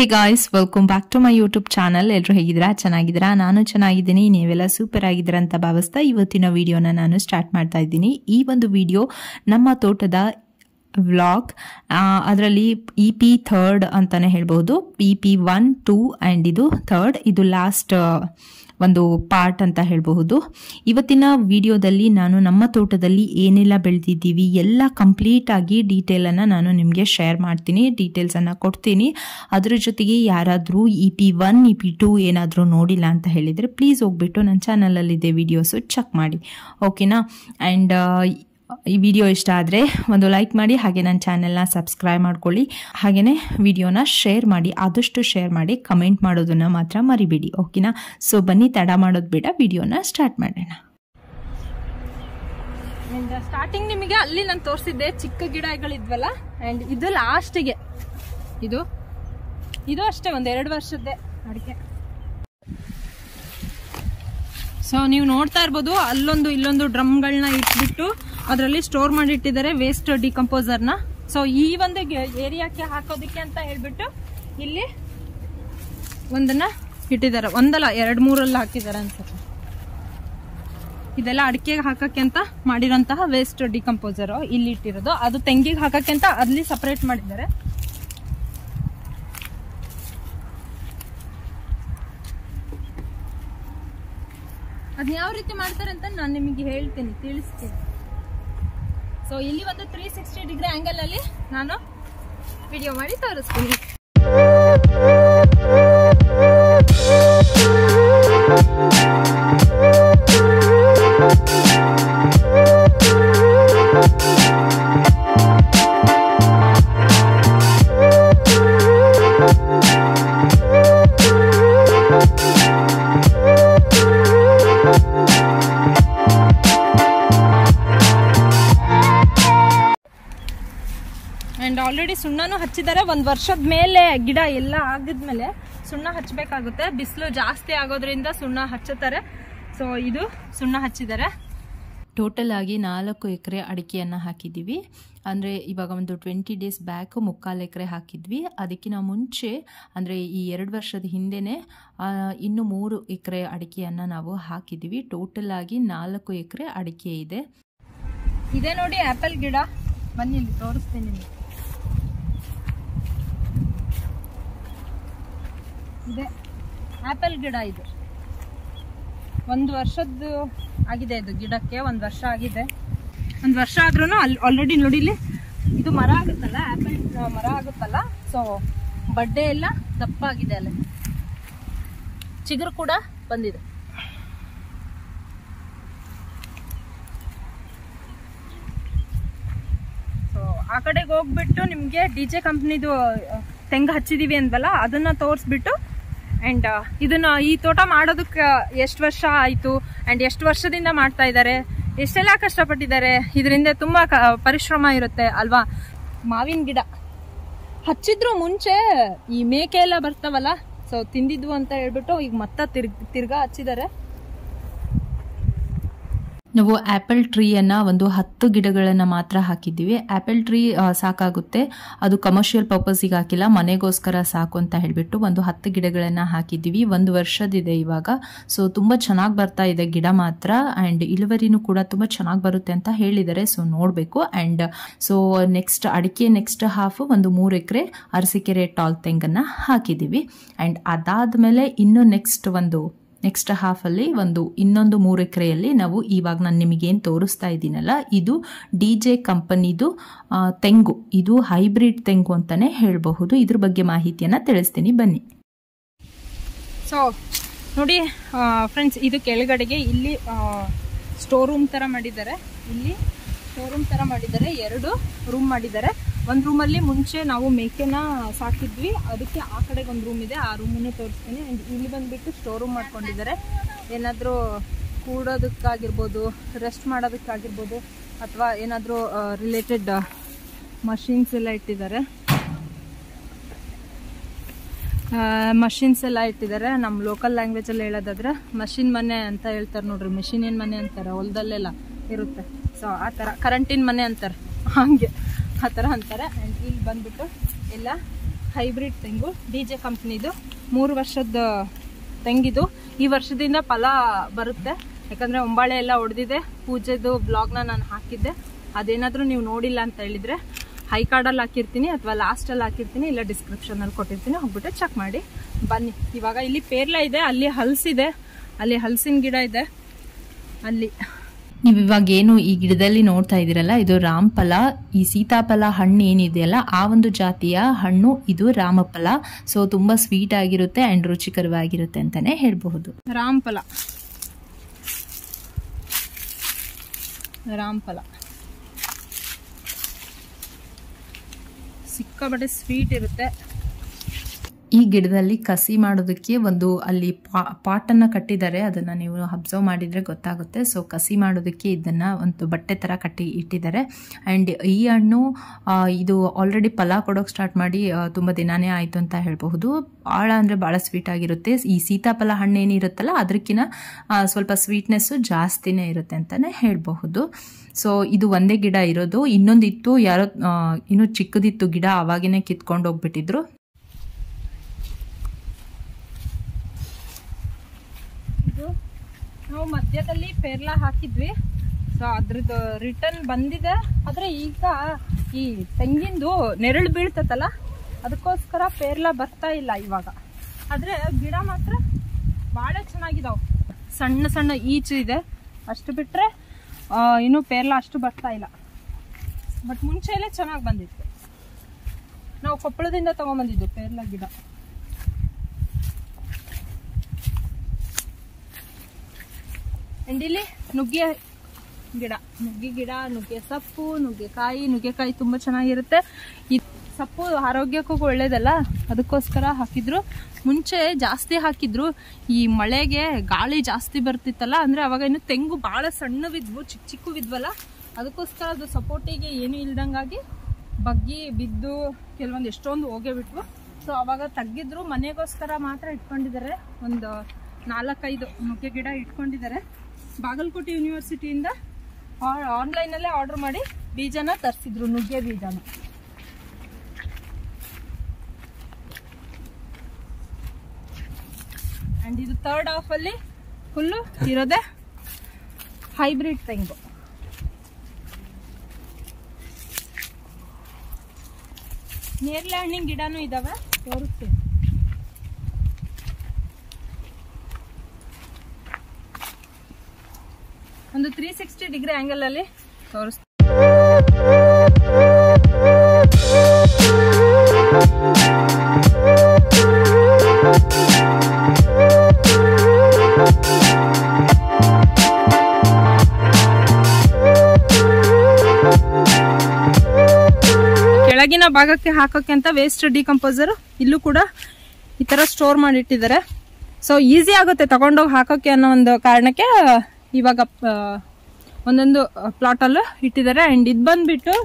Hey guys welcome back to my YouTube channel ಎಲ್ಲರೂ ಹೇಗಿದ್ದೀರಾ ಚೆನ್ನಾಗಿದ್ದೀರಾ ನಾನು ಚೆನ್ನಾಗಿದ್ದೀನಿ ನೀವೆಲ್ಲ ಸೂಪರ್ ಆಗಿದ್ದೀರಾ ಅಂತ ಭಾವಿಸ್ತಾ ಇವತ್ತಿನ ವಿಡಿಯೋನ ನಾನು ಸ್ಟಾರ್ಟ್ ಮಾಡ್ತಾ ಇದ್ದೀನಿ ಈ ಒಂದು ವಿಡಿಯೋ ನಮ್ಮ ತೋಟದ ವ್ಲಾಗ್ ಅದರಲ್ಲಿ ಇ ಪಿ ಥರ್ಡ್ ಅಂತಾನೆ ಹೇಳ್ಬೋದು E P one two and ಇದು ಥರ್ಡ್ ಇದು ಲಾಸ್ಟ್ ಒಂದು ಪಾರ್ಟ್ ಅಂತ ಹೇಳಬಹುದು ಇವತ್ತಿನ ವಿಡಿಯೋದಲ್ಲಿ ನಾನು ನಮ್ಮ ತೋಟದಲ್ಲಿ ಏನೆಲ್ಲ ಬೆಳೆದಿದ್ದೀವಿ ಎಲ್ಲ ಕಂಪ್ಲೀಟ್ ಆಗಿ ಡೀಟೇಲನ್ನು ನಾನು ನಿಮಗೆ ಶೇರ್ ಮಾಡ್ತೀನಿ ಡೀಟೇಲ್ಸನ್ನು ಕೊಡ್ತೀನಿ ಅದ್ರ ಜೊತೆಗೆ ಯಾರಾದರೂ E P one E P two ಏನಾದರೂ ನೋಡಿಲ್ಲ ಅಂತ ಹೇಳಿದರೆ ಪ್ಲೀಸ್ ಹೋಗ್ಬಿಟ್ಟು ನನ್ನ ಚಾನಲಲ್ಲಿದೆ ವಿಡಿಯೋಸು ಚೆಕ್ ಮಾಡಿ ಓಕೆನಾ ಆ್ಯಂಡ್ ಈ ವಿಡಿಯೋ ಇಷ್ಟ ಆದರೆ ಒಂದು ಲೈಕ್ ಮಾಡಿ ಹಾಗೆ ನನ್ನ ಚಾನೆಲ್ನ ಸಬ್ಸ್ಕ್ರೈಬ್ ಮಾಡ್ಕೊಳ್ಳಿ ಹಾಗೆಯೇ ವಿಡಿಯೋನ ಶೇರ್ ಮಾಡಿ ಆದಷ್ಟು ಶೇರ್ ಮಾಡಿ ಕಮೆಂಟ್ ಮಾಡೋದನ್ನು ಮಾತ್ರ ಮರಿಬೇಡಿ ಓಕೆನಾ ಸೊ ಬನ್ನಿ ತಡ ಮಾಡೋದು ಬೇಡ ವಿಡಿಯೋನ ಸ್ಟಾರ್ಟ್ ಮಾಡೋಣ ಅಂಡ್ ಸ್ಟಾರ್ಟಿಂಗ್ ನಿಮಗೆ ಅಲ್ಲಿ ನಾನು ತೋರಿಸಿದ್ದೆ ಚಿಕ್ಕ ಗಿಡಗಳಿದ್ವಲ್ಲ ಅಂಡ್ ಇದು ಲಾಸ್ಟಿಗೆ ಇದು ಇದು ಅಷ್ಟೇ ಒಂದ್ ಎರಡು ವರ್ಷದ್ದೇ ಅಡಿಕೆ ಸೊ ನೀವು ನೋಡ್ತಾ ಇರ್ಬೋದು ಅಲ್ಲೊಂದು ಇಲ್ಲೊಂದು ಡ್ರಮ್ಗಳನ್ನ ಇಟ್ಬಿಟ್ಟು ಅದರಲ್ಲಿ ಸ್ಟೋರ್ ಮಾಡಿ ಇಟ್ಟಿದ್ದಾರೆ ವೇಸ್ಟ್ ಡಿಕಂಪೋಸರ್ನ ಸೊ ಈ ಒಂದು ಏರಿಯಾಕ್ಕೆ ಹಾಕೋದಕ್ಕೆ ಅಂತ ಹೇಳ್ಬಿಟ್ಟು ಇಲ್ಲಿ ಒಂದನ್ನ ಇಟ್ಟಿದ್ದಾರೆ ಒಂದಲ್ಲ ಎರಡ್ ಮೂರಲ್ಲ ಹಾಕಿದ್ದಾರೆ ಅನ್ಸುತ್ತೆ ಇದೆಲ್ಲ ಅಡಿಕೆಗೆ ಹಾಕಕ್ಕೆ ಅಂತ ಮಾಡಿರೋಂತಹ ವೇಸ್ಟ್ ಡಿಕಂಪೋಸರ್ ಇಲ್ಲಿ ಇಟ್ಟಿರೋದು ಅದು ತೆಂಗಿಗೆ ಹಾಕಕ್ಕೆ ಅಂತ ಅಲ್ಲಿ ಸಪರೇಟ್ ಮಾಡಿದ್ದಾರೆ ಅದ್ ಯಾವ ರೀತಿ ಮಾಡ್ತಾರೆ ಅಂತ ನಾನು ನಿಮಗೆ ಹೇಳ್ತೀನಿ ತಿಳಿಸ್ತೀನಿ ಸೊ ಇಲ್ಲಿ ಒಂದು ತ್ರೀ ಸಿಕ್ಸ್ಟಿ ಡಿಗ್ರಿ ಆಂಗಲ್ ಅಲ್ಲಿ ನಾನು ವಿಡಿಯೋ ಮಾಡಿ ತೋರಿಸ್ತೀನಿ ಅಂಡ್ ಆಲ್ರೆಡಿ ಸುಣ್ಣನೂ ಹಚ್ಚಿದ್ದಾರೆ ಒಂದ್ ವರ್ಷದ ಮೇಲೆ ಗಿಡ ಎಲ್ಲ ಆಗಿದ್ಮೇಲೆ ಸುಣ್ಣ ಹಚ್ಚಬೇಕಾಗುತ್ತೆ ಬಿಸಿಲು ಜಾಸ್ತಿ ಆಗೋದ್ರಿಂದ ಸುಣ್ಣ ಹಚ್ಚುತ್ತಾರೆ ಸೊ ಇದು ಸುಣ್ಣ ಹಚ್ಚಿದ್ದಾರೆ ಟೋಟಲ್ ಆಗಿ ನಾಲ್ಕು ಎಕರೆ ಅಡಿಕೆಯನ್ನು ಹಾಕಿದ್ದೀವಿ ಅಂದರೆ ಇವಾಗ ಒಂದು ಟ್ವೆಂಟಿ ಡೇಸ್ ಬ್ಯಾಕು ಮುಕ್ಕಾಲು ಎಕರೆ ಹಾಕಿದ್ವಿ ಅದಕ್ಕಿಂತ ಮುಂಚೆ ಅಂದರೆ ಈ ಎರಡು ವರ್ಷದ ಹಿಂದೆನೇ ಇನ್ನು ಮೂರು ಎಕರೆ ಅಡಿಕೆಯನ್ನು ನಾವು ಹಾಕಿದ್ದೀವಿ ಟೋಟಲ್ ಆಗಿ ನಾಲ್ಕು ಎಕರೆ ಅಡಿಕೆ ಇದೆ ಇದೆ ನೋಡಿ ಆಪಲ್ ಗಿಡ ಬನ್ನಿ ಇಲ್ಲಿ ತೋರಿಸ್ತೀನಿ ನಿಮಗೆ ಇದೆ ಆಪಲ್ ಗಿಡ ಇದು ಒಂದು ವರ್ಷದ್ದು ಆಗಿದೆ ಇದು ಗಿಡಕ್ಕೆ ಒಂದು ವರ್ಷ ಆಗಿದೆ ಒಂದು ವರ್ಷ ಆದ್ರೂ ಅಲ್ಲಿ ಆಲ್ರೆಡಿ ನೋಡಿ ಇಲ್ಲಿ ಇದು ಮರ ಆಗುತ್ತಲ್ಲ ಆಪಲ್ ಮರ ಆಗುತ್ತಲ್ಲ ಸೊ ಬಡ್ಡೆ ಎಲ್ಲ ದಪ್ಪ ಆಗಿದೆ ಅಲ್ಲಿ ಚಿಗುರು ಕೂಡ ಬಂದಿದೆ ಸೊ ಆ ಕಡೆಗೆ ಹೋಗ್ಬಿಟ್ಟು ನಿಮಗೆ ಡಿ ಜೆ ಕಂಪ್ನಿದು ತೆಂಗು ಹಚ್ಚಿದೀವಿ ಅಂದ್ವಲ್ಲ ಅದನ್ನ ತೋರಿಸ್ಬಿಟ್ಟು ಅಂಡ್ ಇದನ್ನ ಈ ತೋಟ ಮಾಡೋದಕ್ಕೆ ಎಷ್ಟು ವರ್ಷ ಆಯ್ತು ಅಂಡ್ ಎಷ್ಟು ವರ್ಷದಿಂದ ಮಾಡ್ತಾ ಇದ್ದಾರೆ ಎಷ್ಟೆಲ್ಲ ಕಷ್ಟಪಟ್ಟಿದ್ದಾರೆ ಇದರಿಂದ ತುಂಬಾ ಕ- ಪರಿಶ್ರಮ ಇರುತ್ತೆ ಅಲ್ವಾ ಮಾವಿನ ಗಿಡ ಹಚ್ಚಿದ್ರು ಮುಂಚೆ ಈ ಮೇಕೆ ಎಲ್ಲ ಬರ್ತಾವಲ್ಲ ಸೊ ತಿಂದಿದ್ವು ಅಂತ ಹೇಳ್ಬಿಟ್ಟು ಈಗ ಮತ್ತೆ ತಿರ್ಗ್ ತಿರ್ಗಾ ಹಚ್ಚಿದ್ದಾರೆ ನಾವು ಆ್ಯಪಲ್ ಟ್ರೀಯನ್ನು ಒಂದು ಹತ್ತು ಗಿಡಗಳನ್ನು ಮಾತ್ರ ಹಾಕಿದ್ದೀವಿ ಆ್ಯಪಲ್ ಟ್ರೀ ಆ, ಸಾಕಾಗುತ್ತೆ ಅದು ಕಮರ್ಷಿಯಲ್ ಪರ್ಪಸ್ಸಿಗೆ ಹಾಕಿಲ್ಲ ಮನೆಗೋಸ್ಕರ ಸಾಕು ಅಂತ ಹೇಳಿಬಿಟ್ಟು ಒಂದು ಹತ್ತು ಗಿಡಗಳನ್ನು ಹಾಕಿದ್ದೀವಿ ಒಂದು ವರ್ಷದಿದೆ ಇವಾಗ ಸೊ ತುಂಬ ಚೆನ್ನಾಗಿ ಬರ್ತಾ ಇದೆ ಗಿಡ ಮಾತ್ರ ಆ್ಯಂಡ್ ಇಳುವರಿನೂ ಕೂಡ ತುಂಬ ಚೆನ್ನಾಗಿ ಬರುತ್ತೆ ಅಂತ ಹೇಳಿದ್ದಾರೆ ಸೊ ನೋಡಬೇಕು ಆ್ಯಂಡ್ ಸೊ ನೆಕ್ಸ್ಟ್ ಅಡಿಕೆ ನೆಕ್ಸ್ಟ್ ಹಾಫ್ ಒಂದು ಮೂರು ಎಕರೆ ಅರಸೀಕೆರೆ ಟಾಲ್ ತೆಂಗನ್ನು ಹಾಕಿದ್ದೀವಿ ಆ್ಯಂಡ್ ಅದಾದಮೇಲೆ ಇನ್ನು ನೆಕ್ಸ್ಟ್ ಒಂದು ನೆಕ್ಸ್ಟ್ ಹಾಫಲ್ಲಿ ಒಂದು ಇನ್ನೊಂದು ಮೂರು ಎಕರೆಯಲ್ಲಿ ನಾವು ಇವಾಗ ನಾನು ನಿಮಗೇನು ತೋರಿಸ್ತಾ ಇದ್ದೀನಲ್ಲ ಇದು ಡಿ ಜೆ ಕಂಪನಿದು ಆ, ತೆಂಗು ಇದು ಹೈಬ್ರಿಡ್ ತೆಂಗು ಅಂತಾನೆ ಹೇಳಬಹುದು ಇದ್ರ ಬಗ್ಗೆ ಮಾಹಿತಿಯನ್ನು ತಿಳಿಸ್ತೀನಿ ಬನ್ನಿ ಸೊ ನೋಡಿ ಫ್ರೆಂಡ್ಸ್ ಇದು ಕೆಳಗಡೆಗೆ ಇಲ್ಲಿ ಸ್ಟೋರ್ ರೂಮ್ ಥರ ಮಾಡಿದ್ದಾರೆ ಇಲ್ಲಿ ಸ್ಟೋರ್ ರೂಮ್ ಥರ ಮಾಡಿದ್ದಾರೆ ಎರಡು ರೂಮ್ ಮಾಡಿದ್ದಾರೆ ಒಂದು ರೂಮಲ್ಲಿ ಮುಂಚೆ ನಾವು ಮೇಕೆನ ಸಾಕಿದ್ವಿ ಅದಕ್ಕೆ ಆ ಕಡೆಗೆ ಒಂದು ರೂಮ್ ಇದೆ ಆ ರೂಮನ್ನು ತೋರಿಸ್ತೀನಿ And ಇಲ್ಲಿ ಬಂದ್ಬಿಟ್ಟು ಸ್ಟೋರ್ ರೂಮ್ ಮಾಡ್ಕೊಂಡಿದ್ದಾರೆ ಏನಾದರೂ ಕೂಡೋದಕ್ಕಾಗಿರ್ಬೋದು ರೆಸ್ಟ್ ಮಾಡೋದಕ್ಕಾಗಿರ್ಬೋದು ಅಥವಾ ಏನಾದರೂ ರಿಲೇಟೆಡ್ ಮಷಿನ್ಸ್ ಎಲ್ಲ ಇಟ್ಟಿದ್ದಾರೆ ಮಷಿನ್ಸ್ ಎಲ್ಲ ಇಟ್ಟಿದ್ದಾರೆ ನಮ್ಮ ಲೋಕಲ್ ಲ್ಯಾಂಗ್ವೇಜ್ ಅಲ್ಲಿ ಹೇಳೋದಾದ್ರೆ ಮಷಿನ್ ಮನೆ ಅಂತ ಹೇಳ್ತಾರೆ ನೋಡ್ರಿ ಮೆಷಿನ್ ಏನ್ ಮನೆ ಅಂತಾರೆ ಹೊಲದಲ್ಲೆಲ್ಲ ಇರುತ್ತೆ ಸೊ ಆ ಥರ ಕರೆಂಟಿನ ಮನೆ ಅಂತಾರೆ ಹಂಗೆ ಆ ಥರ ಅಂತಾರೆ ಆ್ಯಂಡ್ ಇಲ್ಲಿ ಬಂದ್ಬಿಟ್ಟು ಎಲ್ಲ ಹೈಬ್ರಿಡ್ ತೆಂಗು ಡಿ ಜೆ ಕಂಪ್ನಿದು ಮೂರು ವರ್ಷದ ತೆಂಗಿದು ಈ ವರ್ಷದಿಂದ ಫಲ ಬರುತ್ತೆ ಯಾಕಂದ್ರೆ ಒಂಬಾಳೆ ಎಲ್ಲ ಹೊಡೆದಿದೆ ಪೂಜೆದು ಬ್ಲಾಗ್ನ ನಾನು ಹಾಕಿದ್ದೆ ಅದೇನಾದರೂ ನೀವು ನೋಡಿಲ್ಲ ಅಂತ ಹೇಳಿದ್ರೆ ಹೈ ಕಾರ್ಡಲ್ಲಿ ಹಾಕಿರ್ತೀನಿ ಅಥವಾ ಲಾಸ್ಟಲ್ಲಿ ಹಾಕಿರ್ತೀನಿ ಇಲ್ಲ ಡಿಸ್ಕ್ರಿಪ್ಷನಲ್ಲಿ ಕೊಟ್ಟಿರ್ತೀನಿ ಹೋಗ್ಬಿಟ್ಟು ಚೆಕ್ ಮಾಡಿ ಬನ್ನಿ ಇವಾಗ ಇಲ್ಲಿ ಪೇರ್ಲ ಇದೆ ಅಲ್ಲಿ ಹಲ್ಸಿದೆ ಅಲ್ಲಿ ಹಲಸಿನ ಗಿಡ ಇದೆ ಅಲ್ಲಿ ನೀವು ಇವಾಗ ಏನು ಈ ಗಿಡದಲ್ಲಿ ನೋಡ್ತಾ ಇದ್ದೀರಲ್ಲ ಇದು ರಾಮಫಲ ಈ ಸೀತಾಫಲ ಹಣ್ಣು ಏನಿದೆಯಲ್ಲ ಆ ಒಂದು ಜಾತಿಯ ಹಣ್ಣು ಇದು ರಾಮಫಲ ಸೊ ತುಂಬಾ ಸ್ವೀಟ್ ಆಗಿರುತ್ತೆ ಅಂಡ್ ರುಚಿಕರವಾಗಿರುತ್ತೆ ಅಂತಾನೆ ಹೇಳ್ಬಹುದು ರಾಮಫಲ ರಾಮಫಲ ಸಿಕ್ಕಾಬಟ್ಟೆ ಸ್ವೀಟ್ ಇರುತ್ತೆ ಈ ಗಿಡದಲ್ಲಿ ಕಸಿ ಮಾಡೋದಕ್ಕೆ ಒಂದು ಅಲ್ಲಿ ಪಾಟನ್ನು ಕಟ್ಟಿದ್ದಾರೆ ಅದನ್ನ ನೀವು ಅಬ್ಸರ್ವ್ ಮಾಡಿದ್ರೆ ಗೊತ್ತಾಗುತ್ತೆ ಸೊ ಕಸಿ ಮಾಡೋದಕ್ಕೆ ಇದನ್ನ ಒಂದು ಬಟ್ಟೆ ತರ ಕಟ್ಟಿ ಇಟ್ಟಿದ್ದಾರೆ ಅಂಡ್ ಈ ಹಣ್ಣು ಆ, ಇದು ಆಲ್ರೆಡಿ ಫಲ ಕೊಡೋಕೆ ಸ್ಟಾರ್ಟ್ ಮಾಡಿ ಆ, ತುಂಬಾ ದಿನಾನೇ ಆಯ್ತು ಅಂತ ಹೇಳಬಹುದು ಭಾಳ ಅಂದ್ರೆ ಭಾಳ ಸ್ವೀಟ್ ಆಗಿರುತ್ತೆ ಈ ಸೀತಾಫಲ ಹಣ್ಣು ಏನಿರುತ್ತಲ್ಲ ಅದಕ್ಕಿಂತ ಆ, ಸ್ವಲ್ಪ ಸ್ವೀಟ್ನೆಸ್ಸು ಜಾಸ್ತಿನೇ ಇರುತ್ತೆ ಅಂತಾನೆ ಹೇಳಬಹುದು ಸೊ ಇದು ಒಂದೇ ಗಿಡ ಇರೋದು ಇನ್ನೊಂದಿತ್ತು ಯಾರೋ ಆ, ಇನ್ನೂ ಚಿಕ್ಕದಿತ್ತು ಗಿಡ ಅವಾಗೇನೆ ಕಿತ್ಕೊಂಡು ಹೋಗ್ಬಿಟ್ಟಿದ್ರು ಇದು ನಾವು ಮಧ್ಯದಲ್ಲಿ ಪೇರ್ಲ ಹಾಕಿದ್ವಿ ಸೊ ಅದ್ರದ್ದು ರಿಟರ್ನ್ ಬಂದಿದೆ ಆದ್ರೆ ಈಗ ಈ ತೆಂಗಿಂದು ನೆರಳು ಬೀಳ್ತತಲ್ಲ ಅದಕ್ಕೋಸ್ಕರ ಪೇರ್ಲ ಬರ್ತಾ ಇಲ್ಲ ಇವಾಗ ಆದ್ರೆ ಗಿಡ ಮಾತ್ರ ಬಹಳ ಚೆನ್ನಾಗಿದಾವ್ ಸಣ್ಣ ಸಣ್ಣ ಈಚು ಇದೆ ಅಷ್ಟು ಬಿಟ್ರೆ ಆ, ಇನ್ನು ಪೇರ್ಲ ಅಷ್ಟು ಬರ್ತಾ ಇಲ್ಲ ಬಟ್ ಮುಂಚೆಲೆ ಚೆನ್ನಾಗಿ ಬಂದಿತ್ತು ನಾವು ಕೊಪ್ಪಳದಿಂದ ತಗೊಂಡ್ಬಂದಿದ್ದು ಪೇರ್ಲ ಗಿಡ ಅಂಡ್ ಇಲ್ಲಿ ನುಗ್ಗೆ ಗಿಡ ನುಗ್ಗೆ ಗಿಡ ನುಗ್ಗೆ ಸೊಪ್ಪು ನುಗ್ಗೆಕಾಯಿ ನುಗ್ಗೆಕಾಯಿ ತುಂಬಾ ಚೆನ್ನಾಗಿರುತ್ತೆ ಈ ಸೊಪ್ಪು ಆರೋಗ್ಯಕ್ಕೂ ಒಳ್ಳೇದಲ್ಲ ಅದಕ್ಕೋಸ್ಕರ ಹಾಕಿದ್ರು ಮುಂಚೆ ಜಾಸ್ತಿ ಹಾಕಿದ್ರು ಈ ಮಳೆಗೆ ಗಾಳಿ ಜಾಸ್ತಿ ಬರ್ತಿತ್ತಲ್ಲ ಅಂದ್ರೆ ಅವಾಗ ಇನ್ನು ತೆಂಗು ಬಹಳ ಸಣ್ಣವಿದ್ವು ಚಿಕ್ಕ ಚಿಕ್ಕವಿದ್ವಲ್ಲ ಅದಕ್ಕೋಸ್ಕರ ಅದು ಸಪೋರ್ಟಿಗೆ ಏನು ಇಲ್ದಂಗಾಗಿ ಬಗ್ಗಿ ಬಿದ್ದು ಕೆಲವೊಂದು ಎಷ್ಟೊಂದು ಹೋಗೇ ಬಿಟ್ವು ಸೊ ಅವಾಗ ತೆಗ್ದಿದ್ರು ಮನೆಗೋಸ್ಕರ ಮಾತ್ರ ಇಟ್ಕೊಂಡಿದ್ದಾರೆ ಒಂದು ನಾಲ್ಕೈದು ನುಗ್ಗೆ ಗಿಡ ಇಟ್ಕೊಂಡಿದ್ದಾರೆ ಬಾಗಲಕೋಟೆ ಯೂನಿವರ್ಸಿಟಿಯಿಂದ ಆನ್ಲೈನಲ್ಲೇ ಆರ್ಡರ್ ಮಾಡಿ ಬೀಜನ ತರಿಸಿದ್ರು ನುಗ್ಗೆ ಬೀಜನ ಅಂಡ್ ಇದು ಥರ್ಡ್ ಹಾಫ್ ಅಲ್ಲಿ ಫುಲ್ಲು ಇರೋದೆ ಹೈಬ್ರಿಡ್ ತೆಂಗು ನೇರಳೆ ಹಣ್ಣಿನ ಗಿಡನೂ ಇದಾವೆ ತೋರಿಸ್ತೀನಿ ಒಂದು ತ್ರೀ ಸಿಕ್ಸ್ಟಿ ಡಿಗ್ರಿ ಆಂಗಲ್ ಅಲ್ಲಿ ತೋರಿಸ್ತೀನಿ ಕೆಳಗಿನ ಭಾಗಕ್ಕೆ ಹಾಕೋಕೆ ಅಂತ ವೇಸ್ಟ್ ಡಿಕಂಪೋಸರ್ ಇಲ್ಲೂ ಕೂಡ ಈ ತರ ಸ್ಟೋರ್ ಮಾಡಿಟ್ಟಿದ್ದಾರೆ ಸೊ ಈಸಿ ಆಗುತ್ತೆ ತಗೊಂಡೋಗಿ ಹಾಕೋಕೆ ಅನ್ನೋ ಒಂದು ಕಾರಣಕ್ಕೆ ಇವಾಗ ಆ, ಒಂದೊಂದು ಪ್ಲಾಟ್ ಅಲ್ಲೂ ಇಟ್ಟಿದ್ದಾರೆ ಅಂಡ್ ಇದು ಬಂದ್ಬಿಟ್ಟು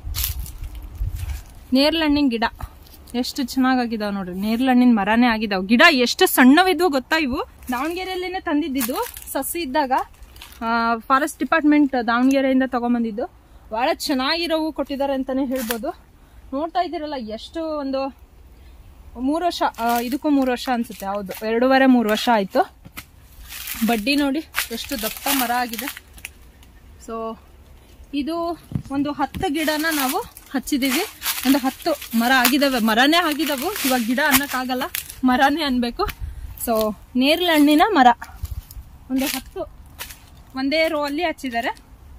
ನೇರ್ಲಣ್ಣಿನ ಗಿಡ ಎಷ್ಟು ಚೆನ್ನಾಗಿದಾವ್ ನೋಡ್ರಿ ನೇರ್ಲಣ್ಣಿನ ಮರನೇ ಆಗಿದಾವ್ ಗಿಡ ಎಷ್ಟು ಸಣ್ಣವಿದ್ವು ಗೊತ್ತಾ ಇವು ದಾವಣಗೆರೆಯಲ್ಲೇನೆ ತಂದಿದ್ದಿದ್ದು ಸಸಿ ಇದ್ದಾಗ ಫಾರೆಸ್ಟ್ ಡಿಪಾರ್ಟ್ಮೆಂಟ್ ದಾವಣಗೆರೆಯಿಂದ ತಗೊಂಬಂದಿದ್ದು ಬಹಳ ಚೆನ್ನಾಗಿರೋವು ಕೊಟ್ಟಿದ್ದಾರೆ ಅಂತಾನೆ ಹೇಳ್ಬೋದು ನೋಡ್ತಾ ಇದ್ದೀರಲ್ಲ ಎಷ್ಟು ಒಂದು ಮೂರು ವರ್ಷ ಆ, ಇದಕ್ಕೂ ಮೂರು ವರ್ಷ ಅನ್ಸುತ್ತೆ ಹೌದು ಎರಡೂವರೆ ಮೂರು ವರ್ಷ ಆಯ್ತು ಬಡ್ಡಿ ನೋಡಿ ಎಷ್ಟು ದಪ್ಪ ಮರ ಆಗಿದೆ ಸೊ ಇದು ಒಂದು ಹತ್ತು ಗಿಡನ ನಾವು ಹಚ್ಚಿದೀವಿ ಒಂದು ಹತ್ತು ಮರ ಆಗಿದಾವೆ ಮರನೇ ಆಗಿದಾವು ಇವಾಗ ಗಿಡ ಅನ್ನಕ್ಕಾಗಲ್ಲ ಮರನೇ ಅನ್ಬೇಕು ಸೊ ನೇರಳೆ ಹಣ್ಣಿನ ಮರ ಒಂದು ಹತ್ತು ಒಂದೇ ರೋ ಅಲ್ಲಿ ಹಚ್ಚಿದ್ದಾರೆ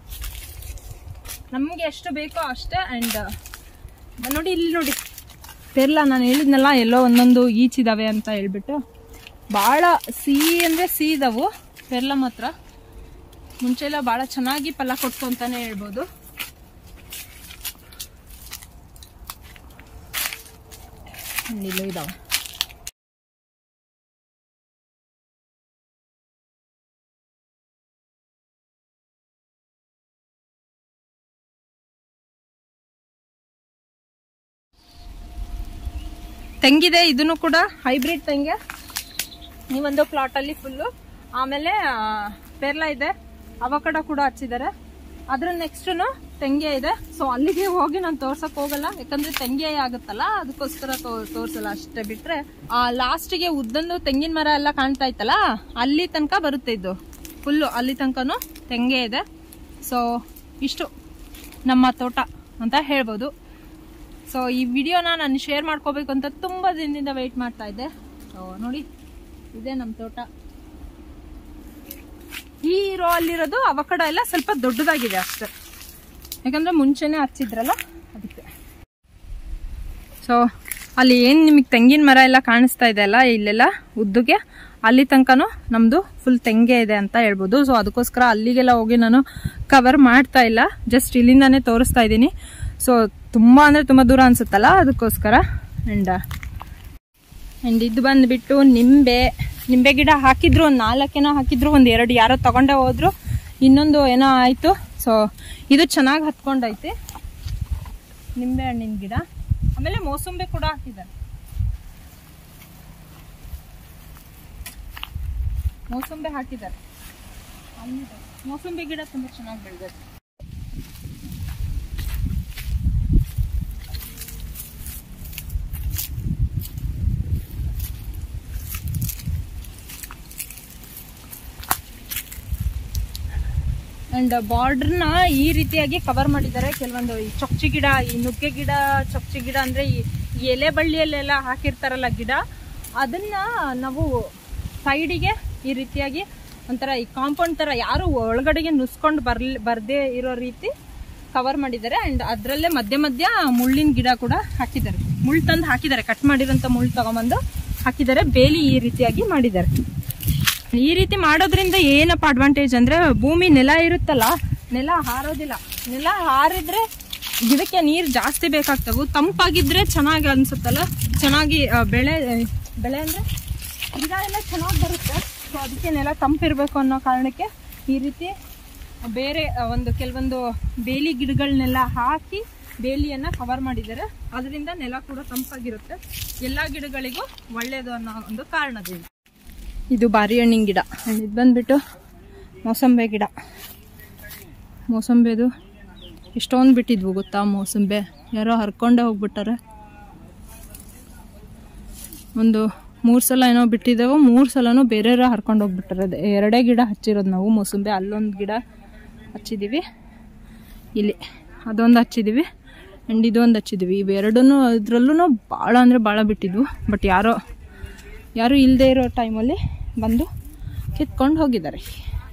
ನಮಗೆ ಎಷ್ಟು ಬೇಕೋ ಅಷ್ಟೇ ಅಂಡ್ ನೋಡಿ ಇಲ್ಲಿ ನೋಡಿ ಪೇರ್ಲ ನಾನು ಹೇಳಿದ್ನಲ್ಲ ಎಲ್ಲೋ ಒಂದೊಂದು ಈಚಿದಾವೆ ಅಂತ ಹೇಳ್ಬಿಟ್ಟು ಭಾಳ ಸಿಹಿ ಅಂದರೆ ಸಿಹಿ ಇದಾವು ಪೇರ್ಲ ಮಾತ್ರ ಮುಂಚೆ ಎಲ್ಲ ಭಾಳ ಚೆನ್ನಾಗಿ ಫಲ ಕೊಡ್ತು ಅಂತಾನೆ ಹೇಳ್ಬೋದು ಇಲ್ಲೂ ಇದಾವೆ ತೆಂಗಿದೆ ಇದನ್ನು ಕೂಡ ಹೈಬ್ರಿಡ್ ತೆಂಗೆ ಈ ಒಂದು ಪ್ಲಾಟ್ ಅಲ್ಲಿ ಫುಲ್ಲು ಆಮೇಲೆ ಆ, ಪೇರ್ಲ ಇದೆ ಅವಕಡ ಕೂಡ ಹಚ್ಚಿದ್ದಾರೆ ಅದ್ರ ನೆಕ್ಸ್ಟ್ ತೆಂಗೆ ಇದೆ ಸೊ ಅಲ್ಲಿಗೆ ಹೋಗಿ ನಾನು ತೋರ್ಸಕ್ ಹೋಗಲ್ಲ ಯಾಕಂದ್ರೆ ತೆಂಗೆ ಆಗುತ್ತಲ್ಲ ಅದಕ್ಕೋಸ್ಕರ ತೋ- ತೋರ್ಸಲ್ಲ ಅಷ್ಟೇ ಬಿಟ್ರೆ ಆ ಲಾಸ್ಟಿಗೆ ಉದ್ದಂದು ತೆಂಗಿನ ಮರ ಎಲ್ಲ ಕಾಣ್ತಾ ಇತ್ತಲ್ಲ ಅಲ್ಲಿ ತನಕ ಬರುತ್ತೆ ಇದು ಫುಲ್ಲು ಅಲ್ಲಿ ತನಕನು ತೆಂಗೆ ಇದೆ ಸೊ ಇಷ್ಟು ನಮ್ಮ ತೋಟ ಅಂತ ಹೇಳ್ಬೋದು ಸೊ ಈ ವಿಡಿಯೋನ ನಾನು ಶೇರ್ ಮಾಡ್ಕೋಬೇಕು ಅಂತ ತುಂಬ ದಿನದಿಂದ ವೆಯ್ಟ್ ಮಾಡ್ತಾ ಇದ್ದೆ ಸೊ ನೋಡಿ ಇದೇ ನಮ್ಮ ತೋಟ ಈ ರೋ ಅಲ್ಲಿರೋದು ಅವಕಡ ಎಲ್ಲ ಸ್ವಲ್ಪ ದೊಡ್ಡದಾಗಿದೆ ಅಷ್ಟೇ ಯಾಕಂದ್ರೆ ಮುಂಚೆನೆ ಹಚ್ಚಿದ್ರಲ್ಲ ಅದಕ್ಕೆ ಸೊ ಅಲ್ಲಿ ಏನು ನಿಮಗೆ ತೆಂಗಿನ ಮರ ಎಲ್ಲ ಕಾಣಿಸ್ತಾ ಇದೆ ಅಲ್ಲ ಇಲ್ಲೆಲ್ಲ ಉದ್ದುಗೆ ಅಲ್ಲಿ ತನಕನೂ ನಮ್ಮದು ಫುಲ್ ತೆಂಗೆ ಇದೆ ಅಂತ ಹೇಳ್ಬೋದು ಸೊ ಅದಕ್ಕೋಸ್ಕರ ಅಲ್ಲಿಗೆಲ್ಲ ಹೋಗಿ ನಾನು ಕವರ್ ಮಾಡ್ತಾ ಇಲ್ಲ ಜಸ್ಟ್ ಇಲ್ಲಿಂದಾನೇ ತೋರಿಸ್ತಾ ಇದ್ದೀನಿ ಸೊ ತುಂಬ ಅಂದರೆ ತುಂಬ ದೂರ ಅನ್ಸುತ್ತಲ್ಲ ಅದಕ್ಕೋಸ್ಕರ ಆ್ಯಂಡ್ ಆ್ಯಂಡ್ ಇದು ಬಂದ್ಬಿಟ್ಟು ನಿಂಬೆ ನಿಂಬೆ ಗಿಡ ಹಾಕಿದ್ರು ಒಂದು ನಾಲ್ಕೇನೋ ಹಾಕಿದ್ರು ಒಂದು ಎರಡು ಯಾರೋ ತಗೊಂಡೇ ಹೋದ್ರು ಇನ್ನೊಂದು ಏನೋ ಆಯಿತು ಸೊ ಇದು ಚೆನ್ನಾಗಿ ಹತ್ಕೊಂಡೈತಿ ನಿಂಬೆ ಹಣ್ಣಿನ ಗಿಡ ಆಮೇಲೆ ಮೋಸಂಬಿ ಕೂಡ ಹಾಕಿದ್ದಾರೆ ಮೋಸಂಬಿ ಹಾಕಿದ್ದಾರೆ ಅಲ್ಲಿದೆ. ಮೋಸಂಬಿ ಗಿಡ ತುಂಬ ಚೆನ್ನಾಗಿ ಬೆಳೆದೈತೆ ಅಂಡ್ ಬಾರ್ಡರ್ನ ಈ ರೀತಿಯಾಗಿ ಕವರ್ ಮಾಡಿದ್ದಾರೆ ಕೆಲವೊಂದು ಈ ಚೊಕ್ಚಿ ಗಿಡ ಈ ನುಗ್ಗೆ ಗಿಡ ಚೊಕ್ಚಿ ಗಿಡ ಅಂದ್ರೆ ಈ ಈ ಎಲೆ ಬಳ್ಳಿಯಲ್ಲೆಲ್ಲ ಹಾಕಿರ್ತಾರಲ್ಲ ಗಿಡ ಅದನ್ನ ನಾವು ಸೈಡಿಗೆ ಈ ರೀತಿಯಾಗಿ ಒಂಥರ ಈ ಕಾಂಪೌಂಡ್ ತರ ಯಾರು ಒಳಗಡೆಗೆ ನುಸ್ಕೊಂಡು ಬರ್ಲ್ ಬರ್ದೇ ಇರೋ ರೀತಿ ಕವರ್ ಮಾಡಿದ್ದಾರೆ ಅಂಡ್ ಅದರಲ್ಲೇ ಮಧ್ಯ ಮಧ್ಯ ಮುಳ್ಳಿನ ಗಿಡ ಕೂಡ ಹಾಕಿದ್ದಾರೆ ಮುಳ್ಳು ತಂದು ಹಾಕಿದ್ದಾರೆ ಕಟ್ ಮಾಡಿರೋಂಥ ಮುಳ್ಳು ತಗೊಂಬಂದು ಹಾಕಿದ್ದಾರೆ ಬೇಲಿ ಈ ರೀತಿಯಾಗಿ ಮಾಡಿದ್ದಾರೆ ಈ ರೀತಿ ಮಾಡೋದ್ರಿಂದ ಏನಪ್ಪ ಅಡ್ವಾಂಟೇಜ್ ಅಂದ್ರೆ ಭೂಮಿ ನೆಲ ಇರುತ್ತಲ್ಲ ನೆಲ ಹಾರೋದಿಲ್ಲ ನೆಲ ಹಾರಿದ್ರೆ ಗಿಡಕ್ಕೆ ನೀರು ಜಾಸ್ತಿ ಬೇಕಾಗ್ತವು ತಂಪಾಗಿದ್ರೆ ಚೆನ್ನಾಗಿ ಅನ್ಸುತ್ತಲ್ಲ ಚೆನ್ನಾಗಿ ಆ, ಬೆಳೆ ಬೆಳೆ ಅಂದ್ರೆ ಗಿಡ ಎಲ್ಲ ಚೆನ್ನಾಗಿ ಬರುತ್ತೆ ಸೊ ಅದಕ್ಕೆ ನೆಲ ತಂಪಿರ್ಬೇಕು ಅನ್ನೋ ಕಾರಣಕ್ಕೆ ಈ ರೀತಿ ಬೇರೆ ಆ, ಒಂದು ಕೆಲವೊಂದು ಬೇಲಿ ಗಿಡಗಳನ್ನೆಲ್ಲ ಹಾಕಿ ಬೇಲಿಯನ್ನ ಕವರ್ ಮಾಡಿದ್ದಾರೆ ಅದರಿಂದ ನೆಲ ಕೂಡ ತಂಪಾಗಿರುತ್ತೆ ಎಲ್ಲಾ ಗಿಡಗಳಿಗೂ ಒಳ್ಳೆಯದು ಅನ್ನೋ ಒಂದು ಕಾರಣದಿಂದ ಇದು ಬಾರಿ ಹಣ್ಣಿನ ಗಿಡ ಇದು ಬಂದ್ಬಿಟ್ಟು ಮೋಸಂಬೆ ಗಿಡ ಮೋಸಂಬೆದು ಎಷ್ಟೊಂದು ಬಿಟ್ಟಿದ್ವು ಗೊತ್ತಾ ಮೋಸಂಬೆ ಯಾರೋ ಹರ್ಕೊಂಡೇ ಹೋಗ್ಬಿಟ್ಟಾರೆ ಒಂದು ಮೂರು ಸಲ ಏನೋ ಬಿಟ್ಟಿದ್ದಾವೆ ಮೂರು ಸಲನೂ ಬೇರೆಯವ್ರ ಹರ್ಕೊಂಡು ಹೋಗ್ಬಿಟ್ಟಾರೆ ಅದೇ ಎರಡೇ ಗಿಡ ಹಚ್ಚಿರೋದು ನಾವು ಮೋಸಂಬೆ ಅಲ್ಲೊಂದು ಗಿಡ ಹಚ್ಚಿದ್ದೀವಿ ಇಲ್ಲಿ ಅದೊಂದು ಹಚ್ಚಿದ್ದೀವಿ ಆ್ಯಂಡ್ ಇದೊಂದು ಹಚ್ಚಿದ್ದೀವಿ ಇವೆರಡೂ ಇದರಲ್ಲೂ ಭಾಳ ಅಂದರೆ ಭಾಳ ಬಿಟ್ಟಿದ್ವು ಬಟ್ ಯಾರೋ ಯಾರು ಇಲ್ಲದೆ ಇರೋ ಟೈಮಲ್ಲಿ ಬಂದು ಕಿತ್ಕೊಂಡು ಹೋಗಿದ್ದಾರೆ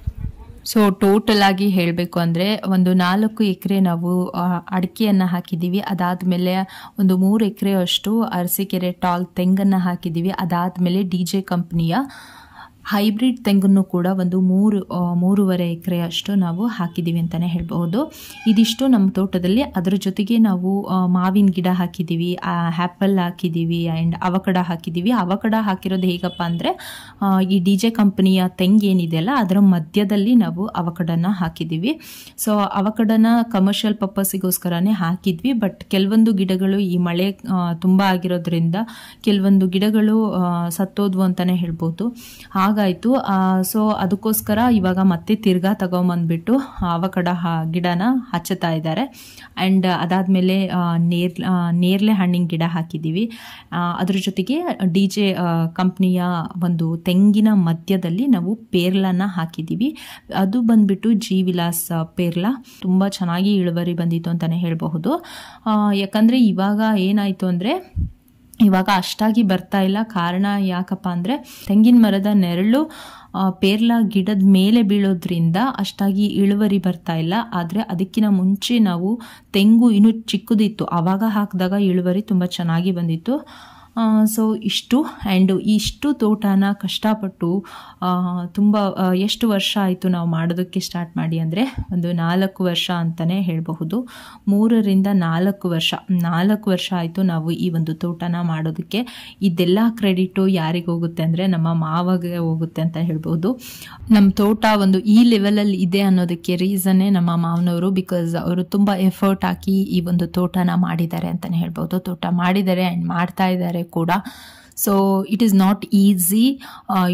ಸೊ ಟೋಟಲ್ ಆಗಿ ಹೇಳಬೇಕು ಅಂದರೆ ಒಂದು ನಾಲ್ಕು ಎಕರೆ ನಾವು ಆ, ಅಡಿಕೆಯನ್ನು ಹಾಕಿದ್ದೀವಿ ಅದಾದಮೇಲೆ ಒಂದು ಮೂರು ಎಕರೆ ಅಷ್ಟು ಅರಸೀಕೆರೆ ಟಾಲ್ ತೆಂಗನ್ನು ಹಾಕಿದ್ದೀವಿ ಅದಾದಮೇಲೆ ಡಿ ಜೆ ಕಂಪ್ನಿಯ ಹೈಬ್ರಿಡ್ ತೆಂಗನ್ನು ಕೂಡ ಒಂದು ಮೂರು ಆ, ಮೂರುವರೆ ಎಕರೆ ಅಷ್ಟು ನಾವು ಹಾಕಿದ್ದೀವಿ ಅಂತಲೇ ಹೇಳ್ಬೋದು ಇದಿಷ್ಟು ನಮ್ಮ ತೋಟದಲ್ಲಿ ಅದರ ಜೊತೆಗೆ ನಾವು ಆ, ಮಾವಿನ ಗಿಡ ಹಾಕಿದ್ದೀವಿ ಆ್ಯಪಲ್ ಹಾಕಿದ್ದೀವಿ ಆ್ಯಂಡ್ ಅವಕಡ ಹಾಕಿದ್ದೀವಿ ಅವಕಡ ಹಾಕಿರೋದು ಹೇಗಪ್ಪ ಅಂದರೆ ಈ ಡಿ ಜೆ ಕಂಪನಿಯ ತೆಂಗು ಏನಿದೆಯಲ್ಲ ಅದರ ಮಧ್ಯದಲ್ಲಿ ನಾವು ಅವಕಡನ ಹಾಕಿದ್ದೀವಿ ಸೊ ಅವಕಡನ ಕಮರ್ಷಿಯಲ್ ಪರ್ಪಸ್ಸಿಗೋಸ್ಕರನೇ ಹಾಕಿದ್ವಿ ಬಟ್ ಕೆಲವೊಂದು ಗಿಡಗಳು ಈ ಮಳೆ ಆ, ತುಂಬ ಆಗಿರೋದ್ರಿಂದ ಕೆಲವೊಂದು ಗಿಡಗಳು ಆ, ಸತ್ತೋದ್ವು ಅಂತಲೇ ಹೇಳ್ಬೋದು ಹಾಗಾಯಿತು ಸೊ ಅದಕ್ಕೋಸ್ಕರ ಇವಾಗ ಮತ್ತೆ ತಿರ್ಗಾ ತಗೊಂಬಂದ್ಬಿಟ್ಟು ಅವಕಡ ಹ ಗಿಡನ ಹಚ್ಚುತ್ತಾ ಇದ್ದಾರೆ ಆ್ಯಂಡ್ ಅದಾದಮೇಲೆ ನೇರ್ ಆ, ನೇರ್ಲೆ ಹಣ್ಣಿನ ಗಿಡ ಹಾಕಿದ್ದೀವಿ ಆ, ಅದ್ರ ಜೊತೆಗೆ ಡಿ ಜೆ ಕಂಪ್ನಿಯ ಒಂದು ತೆಂಗಿನ ಮಧ್ಯದಲ್ಲಿ ನಾವು ಪೇರ್ಲನ ಹಾಕಿದ್ದೀವಿ ಅದು ಬಂದ್ಬಿಟ್ಟು ಜಿ ವಿಲಾಸ್ ಆ, ಪೇರ್ಲ ತುಂಬ ಚೆನ್ನಾಗಿ ಇಳುವರಿ ಬಂದಿತ್ತು ಅಂತಲೇ ಹೇಳಬಹುದು ಆ, ಯಾಕಂದರೆ ಇವಾಗ ಏನಾಯಿತು ಅಂದರೆ ಇವಾಗ ಅಷ್ಟಾಗಿ ಬರ್ತಾ ಇಲ್ಲ ಕಾರಣ ಯಾಕಪ್ಪ ಅಂದರೆ ತೆಂಗಿನ ಮರದ ನೆರಳು ಆ, ಪೇರ್ಲ ಗಿಡದ ಮೇಲೆ ಬೀಳೋದ್ರಿಂದ ಅಷ್ಟಾಗಿ ಇಳುವರಿ ಬರ್ತಾ ಇಲ್ಲ ಆದರೆ ಅದಕ್ಕಿಂತ ಮುಂಚೆ ನಾವು ತೆಂಗು ಇನ್ನೂ ಚಿಕ್ಕದಿತ್ತು ಆವಾಗ ಹಾಕಿದಾಗ ಇಳುವರಿ ತುಂಬ ಚೆನ್ನಾಗಿ ಬಂದಿತ್ತು ಸೊ ಇಷ್ಟು ಆ್ಯಂಡ್ ಇಷ್ಟು ತೋಟನ ಕಷ್ಟಪಟ್ಟು ಆ, ತುಂಬ ಆ, ಎಷ್ಟು ವರ್ಷ ಆಯಿತು ನಾವು ಮಾಡೋದಕ್ಕೆ ಸ್ಟಾರ್ಟ್ ಮಾಡಿ ಅಂದರೆ ಒಂದು ನಾಲ್ಕು ವರ್ಷ ಅಂತಲೇ ಹೇಳಬಹುದು ಮೂರರಿಂದ ನಾಲ್ಕು ವರ್ಷ ನಾಲ್ಕು ವರ್ಷ ಆಯಿತು ನಾವು ಈ ಒಂದು ತೋಟನ ಮಾಡೋದಕ್ಕೆ ಇದೆಲ್ಲ ಕ್ರೆಡಿಟು ಯಾರಿಗೆ ಹೋಗುತ್ತೆ ಅಂದರೆ ನಮ್ಮ ಮಾವಗೆ ಹೋಗುತ್ತೆ ಅಂತ ಹೇಳ್ಬೋದು ನಮ್ಮ ತೋಟ ಒಂದು ಈ ಲೆವೆಲಲ್ಲಿ ಇದೆ ಅನ್ನೋದಕ್ಕೆ ರೀಸನ್ನೇ ನಮ್ಮ ಮಾವನವರು ಬಿಕಾಸ್ ಅವರು ತುಂಬ ಎಫರ್ಟ್ ಹಾಕಿ ಈ ಒಂದು ತೋಟನ ಮಾಡಿದ್ದಾರೆ ಅಂತಲೇ ಹೇಳ್ಬೋದು ತೋಟ ಮಾಡಿದ್ದಾರೆ ಆ್ಯಂಡ್ ಮಾಡ್ತಾ ಇದ್ದಾರೆ ಕೂಡ so it is not easy ಇಷ್ಟು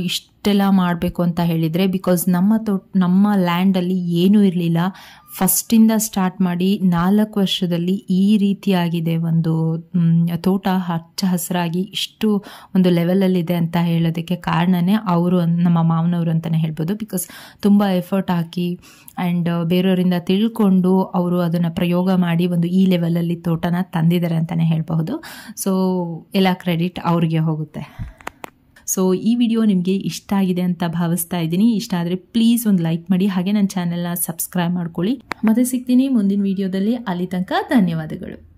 ಇಷ್ಟೆಲ್ಲ ಮಾಡಬೇಕು ಅಂತ ಹೇಳಿದರೆ ಬಿಕಾಸ್ ನಮ್ಮ ತೋಟ ನಮ್ಮ ಲ್ಯಾಂಡಲ್ಲಿ ಏನೂ ಇರಲಿಲ್ಲ ಫಸ್ಟಿಂದ ಸ್ಟಾರ್ಟ್ ಮಾಡಿ ನಾಲ್ಕು ವರ್ಷದಲ್ಲಿ ಈ ರೀತಿಯಾಗಿದೆ ಒಂದು ಮ್, ತೋಟ ಹಚ್ಚ ಹಸಿರಾಗಿ ಇಷ್ಟು ಒಂದು ಲೆವೆಲಲ್ಲಿದೆ ಅಂತ ಹೇಳೋದಕ್ಕೆ ಕಾರಣನೇ ಅವರು ನಮ್ಮ ಮಾವನವರು ಅಂತಲೇ ಹೇಳ್ಬೋದು ಬಿಕಾಸ್ ತುಂಬ ಎಫರ್ಟ್ ಹಾಕಿ ಆ್ಯಂಡ್ ಬೇರೆಯವರಿಂದ ತಿಳ್ಕೊಂಡು ಅವರು ಅದನ್ನು ಪ್ರಯೋಗ ಮಾಡಿ ಒಂದು ಈ ಲೆವೆಲಲ್ಲಿ ತೋಟನ ತಂದಿದ್ದಾರೆ ಅಂತಲೇ ಹೇಳಬಹುದು ಸೊ ಎಲ್ಲ ಕ್ರೆಡಿಟ್ ಅವ್ರಿಗೆ ಹೋಗುತ್ತೆ ಸೊ ಈ ವಿಡಿಯೋ ನಿಮಗೆ ಇಷ್ಟ ಆಗಿದೆ ಅಂತ ಭಾವಿಸ್ತಾ ಇದ್ದೀನಿ ಇಷ್ಟ ಆದರೆ ಪ್ಲೀಸ್ ಒಂದು ಲೈಕ್ ಮಾಡಿ ಹಾಗೆ ನನ್ನ ಚಾನೆಲ್ನ ಸಬ್ಸ್ಕ್ರೈಬ್ ಮಾಡ್ಕೊಳ್ಳಿ ಮತ್ತೆ ಸಿಗ್ತೀನಿ ಮುಂದಿನ ವಿಡಿಯೋದಲ್ಲಿ ಅಲ್ಲಿ ತನಕ ಧನ್ಯವಾದಗಳು